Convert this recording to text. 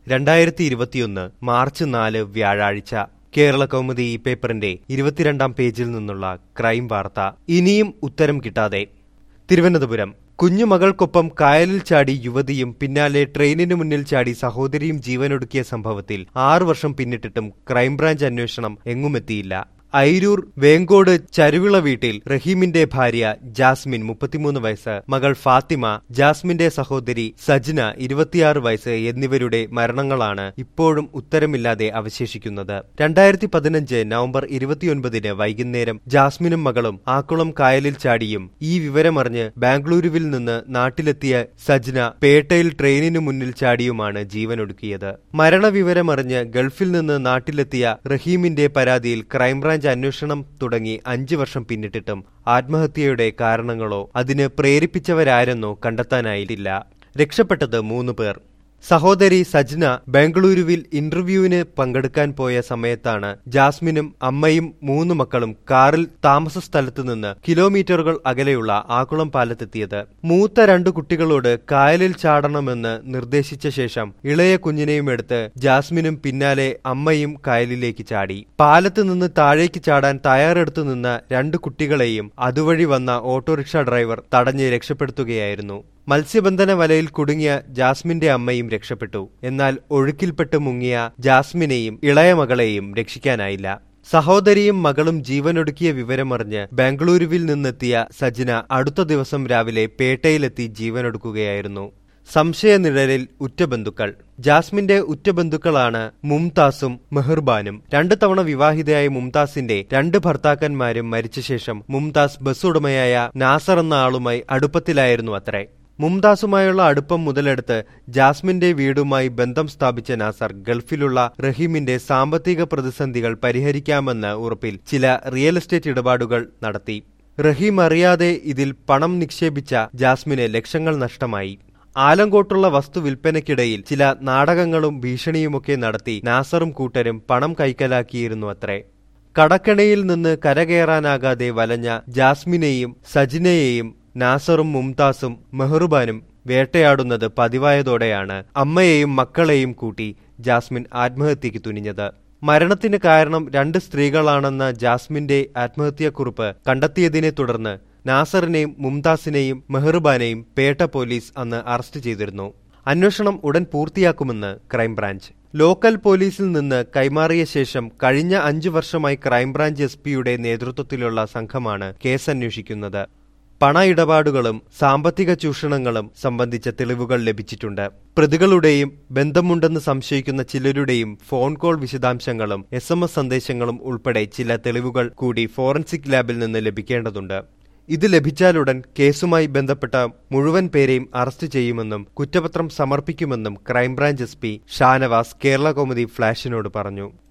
രണ്ടായിരത്തി ഇരുപത്തിയൊന്ന് മാർച്ച് നാല് വ്യാഴാഴ്ച കേരള കൗമുദി ഈ പേപ്പറിന്റെ ഇരുപത്തിരണ്ടാം പേജിൽ നിന്നുള്ള ക്രൈം വാർത്ത ഇനിയും ഉത്തരം കിട്ടാതെ തിരുവനന്തപുരം കുഞ്ഞുമകൾക്കൊപ്പം കായലിൽ ചാടി യുവതിയും പിന്നാലെ ട്രെയിനിനു മുന്നിൽ ചാടി സഹോദരിയും ജീവനൊടുക്കിയ സംഭവത്തിൽ ആറു വർഷം പിന്നിട്ടിട്ടും ക്രൈംബ്രാഞ്ച് അന്വേഷണം എങ്ങുമെത്തിയില്ല ഐരൂർ വേങ്കോട് ചരുവിള വീട്ടിൽ റഹീമിന്റെ ഭാര്യ ജാസ്മിൻ മുപ്പത്തിമൂന്ന് വയസ്സ് മകൾ ഫാത്തിമ ജാസ്മിന്റെ സഹോദരി സജ്ന ഇരുപത്തിയാറ് വയസ്സ് എന്നിവരുടെ മരണങ്ങളാണ് ഇപ്പോഴും ഉത്തരമില്ലാതെ അവശേഷിക്കുന്നത് രണ്ടായിരത്തി പതിനഞ്ച് നവംബർ ഇരുപത്തിയൊൻപതിന് വൈകുന്നേരം ജാസ്മിനും മകളും ആക്കുളം കായലിൽ ചാടിയും ഈ വിവരമറിഞ്ഞ് ബാംഗ്ലൂരുവിൽ നിന്ന് നാട്ടിലെത്തിയ സജ്ന പേട്ടയിൽ ട്രെയിനിനു മുന്നിൽ ചാടിയുമാണ് ജീവനൊടുക്കിയത് മരണവിവരമറിഞ്ഞ് ഗൾഫിൽ നിന്ന് നാട്ടിലെത്തിയ റഹീമിന്റെ പരാതിയിൽ ക്രൈംബ്രാഞ്ച് അന്വേഷണം തുടങ്ങി അഞ്ചു വർഷം പിന്നിട്ടിട്ടും ആത്മഹത്യയുടെ കാരണങ്ങളോ അതിന് പ്രേരിപ്പിച്ചവരാരെന്നോ കണ്ടെത്താനായിട്ടില്ല രക്ഷപ്പെട്ടത് മൂന്ന് പേർ സഹോദരി സജ്ന ബംഗളൂരുവിൽ ഇന്റർവ്യൂവിന് പങ്കെടുക്കാൻ പോയ സമയത്താണ് ജാസ്മിനും അമ്മയും മൂന്ന് മക്കളും കാറിൽ താമസ സ്ഥലത്ത് നിന്ന് കിലോമീറ്ററുകൾ അകലെയുള്ള ആക്കുളം പാലത്തെത്തിയത് മൂത്ത രണ്ടു കുട്ടികളോട് കായലിൽ ചാടണമെന്ന് നിർദ്ദേശിച്ച ശേഷം ഇളയ കുഞ്ഞിനെയും എടുത്ത് ജാസ്മിനും പിന്നാലെ അമ്മയും കായലിലേക്ക് ചാടി പാലത്ത് നിന്ന് താഴേക്ക് ചാടാൻ തയ്യാറെടുത്തു നിന്ന രണ്ട് കുട്ടികളെയും അതുവഴി വന്ന ഓട്ടോറിക്ഷ ഡ്രൈവർ തടഞ്ഞ് രക്ഷപ്പെടുത്തുകയായിരുന്നു മത്സ്യബന്ധന വലയിൽ കുടുങ്ങിയ ജാസ്മിന്റെ അമ്മയും രക്ഷപ്പെട്ടു എന്നാൽ ഒഴുക്കിൽപ്പെട്ട് മുങ്ങിയ ജാസ്മിനെയും ഇളയ മകളെയും രക്ഷിക്കാനായില്ല സഹോദരിയും മകളും ജീവനൊടുക്കിയ വിവരമറിഞ്ഞ് ബാംഗ്ലൂരുവിൽ നിന്നെത്തിയ സജ്ന അടുത്ത ദിവസം രാവിലെ പേട്ടയിലെത്തി ജീവനൊടുക്കുകയായിരുന്നു സംശയനിഴലിൽ ഉറ്റബന്ധുക്കൾ ജാസ്മിന്റെ ഉറ്റബന്ധുക്കളാണ് മുംതാസും മെഹർബാനും രണ്ടു തവണ വിവാഹിതയായ മുംതാസിന്റെ രണ്ട് ഭർത്താക്കന്മാരും മരിച്ച ശേഷം മുംതാസ് ബസ് ഉടമയായ നാസർ എന്ന ആളുമായി അടുപ്പത്തിലായിരുന്നു അത്രേ മുംതാസുമായുള്ള അടുപ്പം മുതലെടുത്ത് ജാസ്മിന്റെ വീടുമായി ബന്ധം സ്ഥാപിച്ച നാസർ ഗൾഫിലുള്ള റഹീമിന്റെ സാമ്പത്തിക പ്രതിസന്ധികൾ പരിഹരിക്കാമെന്ന ഉറപ്പിൽ ചില റിയൽ എസ്റ്റേറ്റ് ഇടപാടുകൾ നടത്തി റഹീം അറിയാതെ ഇതിൽ പണം നിക്ഷേപിച്ച ജാസ്മിന് ലക്ഷങ്ങൾ നഷ്ടമായി ആലങ്കോട്ടുള്ള വസ്തു വിൽപ്പനയ്ക്കിടയിൽ ചില നാടകങ്ങളും ഭീഷണിയുമൊക്കെ നടത്തി നാസറും കൂട്ടരും പണം കൈക്കലാക്കിയിരുന്നു അത്രേ കടക്കണയിൽ നിന്ന് കരകയറാനാകാതെ വലഞ്ഞ ജാസ്മിനെയും സജിനയെയും നാസറും മുംതാസും മെഹറുബാനും വേട്ടയാടുന്നത് പതിവായതോടെയാണ് അമ്മയെയും മക്കളെയും കൂട്ടി ജാസ്മിൻ ആത്മഹത്യക്ക് തുനിഞ്ഞത് മരണത്തിന് കാരണം രണ്ട് സ്ത്രീകളാണെന്ന ജാസ്മിന്റെ ആത്മഹത്യാക്കുറിപ്പ് കണ്ടെത്തിയതിനെ തുടർന്ന് നാസറിനെയും മുംതാസിനെയും മെഹറുബാനെയും പേട്ട പോലീസ് അന്ന് അറസ്റ്റ് ചെയ്തിരുന്നു അന്വേഷണം ഉടൻ പൂർത്തിയാക്കുമെന്ന് ക്രൈംബ്രാഞ്ച് ലോക്കൽ പോലീസിൽ നിന്ന് കൈമാറിയ ശേഷം കഴിഞ്ഞ അഞ്ചു വർഷമായി ക്രൈംബ്രാഞ്ച് എസ് പിയുടെ നേതൃത്വത്തിലുള്ള സംഘമാണ് കേസന്വേഷിക്കുന്നത് പണ ഇടപാടുകളും സാമ്പത്തിക ചൂഷണങ്ങളും സംബന്ധിച്ച തെളിവുകൾ ലഭിച്ചിട്ടുണ്ട് പ്രതികളുടെയും ബന്ധമുണ്ടെന്ന് സംശയിക്കുന്ന ചിലരുടെയും ഫോൺ കോൾ വിശദാംശങ്ങളും എസ് എം എസ് സന്ദേശങ്ങളും ഉൾപ്പെടെ ചില തെളിവുകൾ കൂടി ഫോറൻസിക് ലാബിൽ നിന്ന് ലഭിക്കേണ്ടതുണ്ട് ഇത് ലഭിച്ചാലുടൻ കേസുമായി ബന്ധപ്പെട്ട മുഴുവൻ പേരെയും അറസ്റ്റ് ചെയ്യുമെന്നും കുറ്റപത്രം സമർപ്പിക്കുമെന്നും crime branch S P Shanavas Kerala Kaumudi ഫ്ളാഷിനോട് പറഞ്ഞു